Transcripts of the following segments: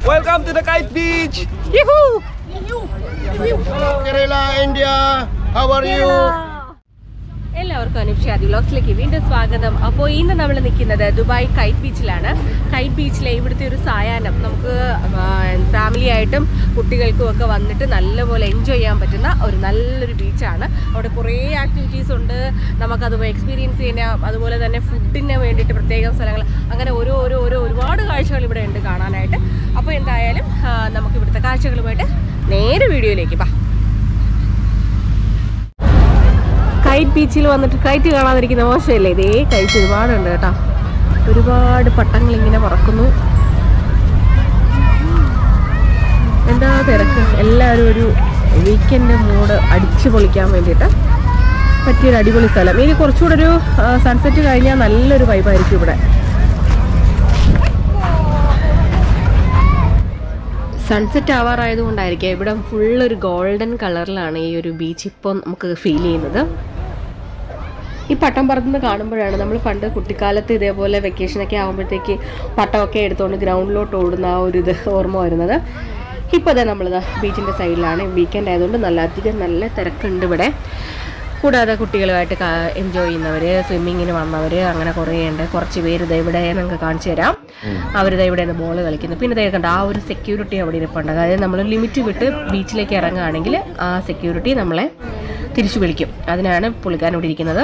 Welcome to the Kite Beach. Hello Kerala, India. How are you? എല്ലാവർക്കും അനുപ്ഷാദി വ്ലോഗ്സിലേക്ക് വീണ്ടും സ്വാഗതം അപ്പോൾ ഇന്ന് നമ്മൾ നിൽക്കുന്നത് ദുബായ് കൈറ്റ് ബീച്ചിലാണ് കൈറ്റ് ബീച്ചിലെ ഇവിടുത്തെ ഒരു സായാഹ്നം നമുക്ക് ഫാമിലി ആയിട്ടും കുട്ടികൾക്കും ഒക്കെ വന്നിട്ട് നല്ലപോലെ എൻജോയ് ചെയ്യാൻ പറ്റുന്ന ഒരു നല്ലൊരു ബീച്ചാണ് അവിടെ കുറേ ആക്ടിവിറ്റീസ് ഉണ്ട് നമുക്കത് എക്സ്പീരിയൻസ് ചെയ്യാൻ അതുപോലെ തന്നെ ഫുഡിന് വേണ്ടിയിട്ട് പ്രത്യേകം സ്ഥലങ്ങൾ അങ്ങനെ ഓരോ ഓരോ ഓരോ ഒരുപാട് കാഴ്ചകൾ ഇവിടെ ഉണ്ട് കാണാനായിട്ട് അപ്പോൾ എന്തായാലും ആ, നമുക്ക് ഇവിടുത്തെ കാഴ്ചകളുമായിട്ട് നേരെ വീഡിയോയിലേക്ക് വാ കൈറ്റ് ബീച്ചിൽ വന്നിട്ട് കൈറ്റ് കാണാതിരിക്കുന്ന മോശമല്ലേ ഇതേ കൈറ്റ് ഒരുപാടുണ്ട് കേട്ടോ ഒരുപാട് പട്ടങ്ങൾ ഇങ്ങനെ പറക്കുന്നു എന്താ തിരക്ക് എല്ലാവരും ഒരു വീക്കെൻഡ് മൂഡ് അടിച്ചു പൊളിക്കാൻ വേണ്ടിയിട്ട് പറ്റിയൊരു അടിപൊളി സ്ഥലം ഇനി കുറച്ചുകൂടെ ഒരു സൺസെറ്റ് കഴിഞ്ഞാൽ നല്ലൊരു വൈബായിരിക്കും ഇവിടെ സൺസെറ്റ് ആവാറായതുകൊണ്ടായിരിക്കും ഇവിടെ ഫുള്ളൊരു ഗോൾഡൻ കളറിലാണ് ഈ ഒരു ബീച്ച് ഇപ്പോൾ നമുക്ക് ഫീൽ ചെയ്യുന്നത് ഈ പട്ടം പറന്ന് കാണുമ്പോഴാണ് നമ്മൾ പണ്ട് കുട്ടിക്കാലത്ത് ഇതേപോലെ വെക്കേഷനൊക്കെ ആകുമ്പോഴത്തേക്ക് പട്ടമൊക്കെ എടുത്തുകൊണ്ട് ഗ്രൗണ്ടിലോട്ട് ഓടുന്ന ആ ഒരു ഇത് ഓർമ്മ വരുന്നത് ഇപ്പോൾ അതെ നമ്മളിത് ബീച്ചിൻ്റെ സൈഡിലാണ് വീക്കെൻഡ് ആയതുകൊണ്ട് നല്ല അധികം നല്ല തിരക്കുണ്ട് ഇവിടെ കൂടാതെ കുട്ടികളുമായിട്ട് എൻജോയ് ചെയ്യുന്നവർ സ്വിമ്മിങ്ങിന് വന്നവർ അങ്ങനെ കുറേ ഉണ്ട് കുറച്ച് പേര് ഇതാ ഇവിടെ നിങ്ങൾക്ക് കാണിച്ചു തരാം അവരിതാ ഇവിടെ നിന്ന് ബോൾ കളിക്കുന്നു പിന്നെ ഇതേ കണ്ട ആ ഒരു സെക്യൂരിറ്റി അവിടെ ഇരിപ്പുണ്ട് അതായത് നമ്മൾ ലിമിറ്റ് വിട്ട് ബീച്ചിലേക്ക് ഇറങ്ങുകയാണെങ്കിൽ ആ സെക്യൂരിറ്റി നമ്മളെ തിരിച്ചു വിളിക്കും അതിനാണ് പുള്ളിക്കാരൻ ഇവിടെ ഇരിക്കുന്നത്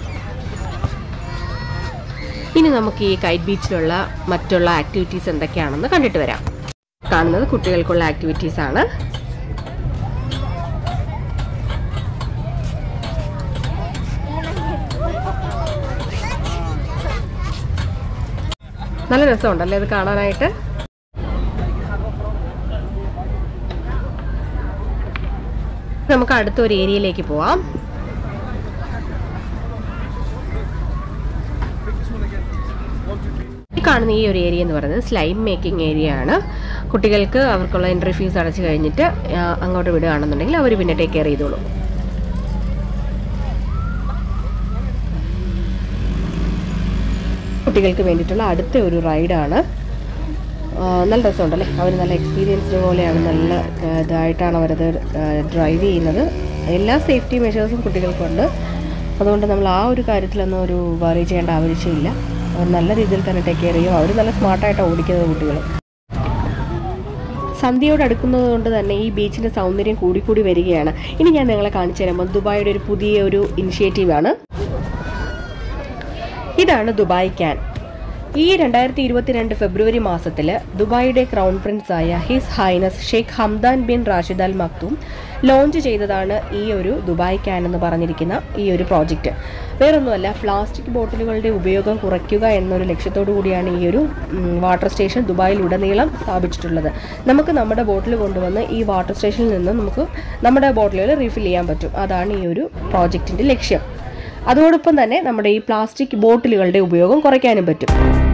ഇനി നമുക്ക് ഈ കൈറ്റ് ബീച്ചിലുള്ള മറ്റുള്ള ആക്ടിവിറ്റീസ് എന്തൊക്കെയാണെന്ന് കണ്ടിട്ട് വരാം കാണുന്നത് കുട്ടികൾക്കുള്ള ആക്ടിവിറ്റീസ് ആണ് നല്ല രസമുണ്ടല്ലേ ഇത് കാണാനായിട്ട് നമുക്ക് അടുത്ത ഒരു ഏരിയയിലേക്ക് പോവാം ഈ കാണുന്ന ഈ ഒരു ഏരിയ എന്ന് പറയുന്നത് സ്ലൈം മേക്കിംഗ് ഏരിയ ആണ് കുട്ടികൾക്ക് അവർക്കുള്ള എൻട്രി ഫീസ് അടച്ചു കഴിഞ്ഞിട്ട് ആ, അങ്ങോട്ട് വിടുകയാണെന്നുണ്ടെങ്കിൽ അവർ പിന്നെ ടേക്ക് കെയർ ചെയ്തോളും കുട്ടികൾക്ക് വേണ്ടിയിട്ടുള്ള അടുത്ത ഒരു റൈഡാണ് നല്ല രസമുണ്ടല്ലേ അവർ നല്ല എക്സ്പീരിയൻസ്ഡ് പോലെയാണ് നല്ല ആ, ഇതായിട്ടാണ് അവരത് ഡ്രൈവ് ചെയ്യുന്നത് എല്ലാ സേഫ്റ്റി മെഷേഴ്സും കുട്ടികൾക്കുണ്ട് അതുകൊണ്ട് നമ്മൾ ആ ഒരു കാര്യത്തിലൊന്നും ഒരു വറി ചെയ്യേണ്ട ആവശ്യമില്ല അവർ നല്ല രീതിയിൽ തന്നെ ടേക്ക് കെയർ ചെയ്യും അവർ നല്ല സ്മാർട്ടായിട്ടാണ് ഓടിക്കുന്നത് കുട്ടികൾ സന്ധ്യയോട് അടുക്കുന്നത് കൊണ്ട് തന്നെ ഈ ബീച്ചിൻ്റെ സൗന്ദര്യം കൂടിക്കൂടി വരികയാണ് ഇനി ഞാൻ നിങ്ങളെ കാണിച്ചു തരാം ദുബായിയുടെ ഒരു പുതിയ ഒരു ഇനിഷ്യേറ്റീവാണ് ഇതാണ് ദുബായ് ക്യാൻ ഈ രണ്ടായിരത്തി ഇരുപത്തിരണ്ട് ഫെബ്രുവരി മാസത്തിൽ ദുബായിയുടെ ക്രൗൺ പ്രിൻസായ His Highness Sheikh Hamdan bin Rashid Al Maktoum launch ചെയ്തതാണ് ഈ ഒരു ദുബായ് ക്യാൻ എന്ന് പറഞ്ഞിരിക്കുന്ന ഈ ഒരു പ്രോജക്റ്റ് വേറൊന്നുമല്ല പ്ലാസ്റ്റിക് ബോട്ടിലുകളുടെ ഉപയോഗം കുറയ്ക്കുക എന്നൊരു ലക്ഷ്യത്തോടു കൂടിയാണ് ഈ ഒരു ഉം, വാട്ടർ സ്റ്റേഷൻ ദുബായിൽ ഉടനീളം സ്ഥാപിച്ചിട്ടുള്ളത് നമുക്ക് നമ്മുടെ ബോട്ടിൽ കൊണ്ടുവന്ന് ഈ വാട്ടർ സ്റ്റേഷനിൽ നിന്ന് നമുക്ക് നമ്മുടെ ബോട്ടിലുകൾ റീഫിൽ ചെയ്യാൻ പറ്റും അതാണ് ഈ ഒരു പ്രോജക്റ്റിൻ്റെ ലക്ഷ്യം അതോടൊപ്പം തന്നെ നമ്മുടെ ഈ പ്ലാസ്റ്റിക് ബോട്ടിലുകളുടെ ഉപയോഗം കുറയ്ക്കാനും പറ്റും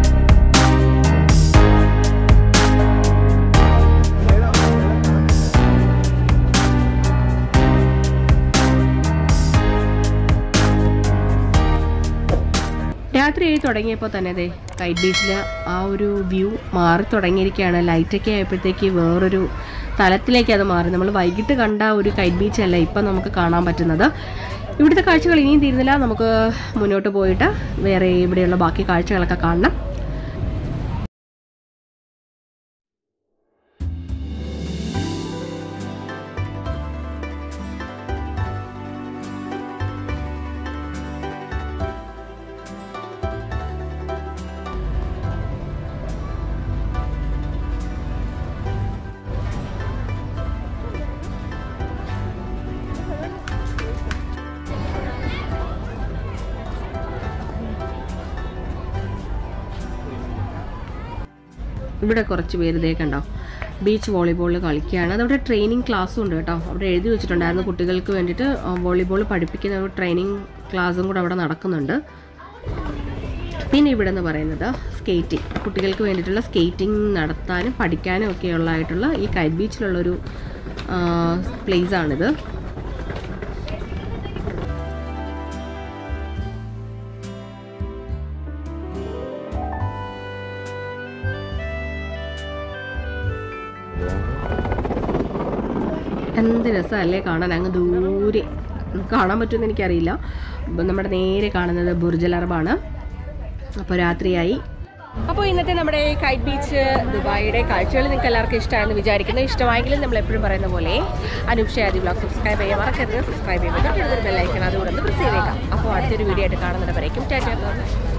രാത്രി ആയി തുടങ്ങിയപ്പോൾ തന്നെ അതെ കൈറ്റ് ബീച്ചിൽ ആ ഒരു വ്യൂ മാറി തുടങ്ങിയിരിക്കുകയാണ് ലൈറ്റൊക്കെ ആയപ്പോഴത്തേക്ക് വേറൊരു തലത്തിലേക്ക് അത് മാറി നമ്മൾ വൈകിട്ട് കണ്ട ഒരു കൈറ്റ് ബീച്ചല്ല ഇപ്പം നമുക്ക് കാണാൻ പറ്റുന്നത് ഇവിടുത്തെ കാഴ്ചകൾ ഇനിയും തീരുന്നില്ല നമുക്ക് മുന്നോട്ട് പോയിട്ട് വേറെ ഇവിടെയുള്ള ബാക്കി കാഴ്ചകളൊക്കെ കാണണം ഇവിടെ കുറച്ച് പേര് ഇതേ കണ്ടോ ബീച്ച് വോളിബോൾ കളിക്കുകയാണ് അതവിടെ ട്രെയിനിങ് ക്ലാസ്സും ഉണ്ട് കേട്ടോ അവിടെ എഴുതി വെച്ചിട്ടുണ്ടായിരുന്നു കുട്ടികൾക്ക് വേണ്ടിയിട്ട് വോളിബോൾ പഠിപ്പിക്കുന്ന ഒരു ട്രെയിനിങ് ക്ലാസ്സും കൂടെ അവിടെ നടക്കുന്നുണ്ട് പിന്നെ ഇവിടെ എന്ന് പറയുന്നത് സ്കേറ്റിംഗ് കുട്ടികൾക്ക് വേണ്ടിയിട്ടുള്ള സ്കേറ്റിംഗ് നടത്താനും പഠിക്കാനും ഒക്കെ ഉള്ളതായിട്ടുള്ള ഈ കൈറ്റ് ബീച്ചിലുള്ളൊരു പ്ലേസ് ആണിത് എന്ത് രസമല്ലേ കാണാൻ അങ്ങ് ദൂരെ നമുക്ക് കാണാൻ പറ്റുമെന്ന് എനിക്കറിയില്ല അപ്പം നമ്മുടെ നേരെ കാണുന്നത് ബുർജൽ അറബാണ് അപ്പോൾ രാത്രിയായി അപ്പോൾ ഇന്നത്തെ നമ്മുടെ കൈറ്റ് ബീച്ച് ദുബായിയുടെ കാഴ്ചകൾ നിങ്ങൾക്ക് എല്ലാവർക്കും ഇഷ്ടമാണെന്ന് വിചാരിക്കുന്നു ഇഷ്ടമായെങ്കിലും നമ്മൾ എപ്പോഴും പറയുന്ന പോലെ അനൂപ് ഷാദി ബ്ലോഗ് സബ്സ്ക്രൈബ് ചെയ്യാൻ മറക്കരുത് സബ്സ്ക്രൈബ് ചെയ്യുമ്പോൾ തൊട്ടടുത്തൊരു ബെല്ലൈക്കണം അതുകൂടെ ഒന്ന് പ്രസ് ചെയ്തേക്കാം അപ്പോൾ അടുത്തൊരു വീഡിയോ ആയിട്ട് കാണുന്നവരേക്കും ടാറ്റാ